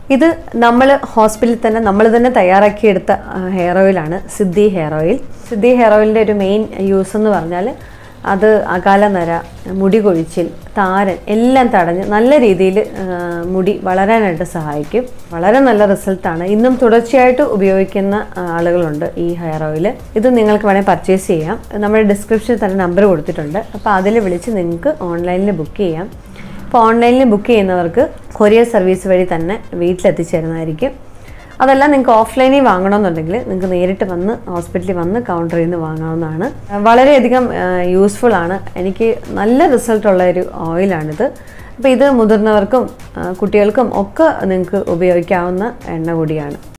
ഇത് നമ്മൾ ഹോസ്പിറ്റലിൽ തന്നെ നമ്മൾ തന്നെ തയ്യാറാക്കിയെടുത്ത ഹെയർ ഓയിലാണ് Siddhi hair oil Siddhi hair ഓയിലിൻ്റെ ഒരു മെയിൻ യൂസ് എന്ന് പറഞ്ഞാൽ അത് അകാല നര മുടി കൊഴിച്ചിൽ താരൻ എല്ലാം തടഞ്ഞ് നല്ല രീതിയിൽ മുടി വളരാനായിട്ട് സഹായിക്കും വളരെ നല്ല റിസൾട്ടാണ് ഇന്നും തുടർച്ചയായിട്ട് ഉപയോഗിക്കുന്ന ആ, ആളുകളുണ്ട് ഈ ഹെയർ ഓയിൽ ഇത് നിങ്ങൾക്ക് വേണമെങ്കിൽ പർച്ചേസ് ചെയ്യാം നമ്മുടെ ഡിസ്ക്രിപ്ഷനിൽ തന്നെ നമ്പർ കൊടുത്തിട്ടുണ്ട് അപ്പോൾ അതിൽ വിളിച്ച് നിങ്ങൾക്ക് ഓൺലൈനിൽ ബുക്ക് ചെയ്യാം ഇപ്പോൾ ഓൺലൈനിൽ ബുക്ക് ചെയ്യുന്നവർക്ക് കൊറിയർ സർവീസ് വഴി തന്നെ വീട്ടിലെത്തിച്ചേരുന്നതായിരിക്കും അതല്ല നിങ്ങൾക്ക് ഓഫ്ലൈനിൽ വാങ്ങണമെന്നുണ്ടെങ്കിൽ നിങ്ങൾക്ക് നേരിട്ട് വന്ന് ഹോസ്പിറ്റലിൽ വന്ന് കൗണ്ടറിൽ നിന്ന് വാങ്ങാവുന്നതാണ് വളരെയധികം യൂസ്ഫുൾ ആണ് എനിക്ക് നല്ല റിസൾട്ടുള്ള ഒരു ഓയിലാണിത് അപ്പോൾ ഇത് മുതിർന്നവർക്കും ആ, കുട്ടികൾക്കും ഒക്കെ നിങ്ങൾക്ക് ഉപയോഗിക്കാവുന്ന എണ്ണ കൂടിയാണ്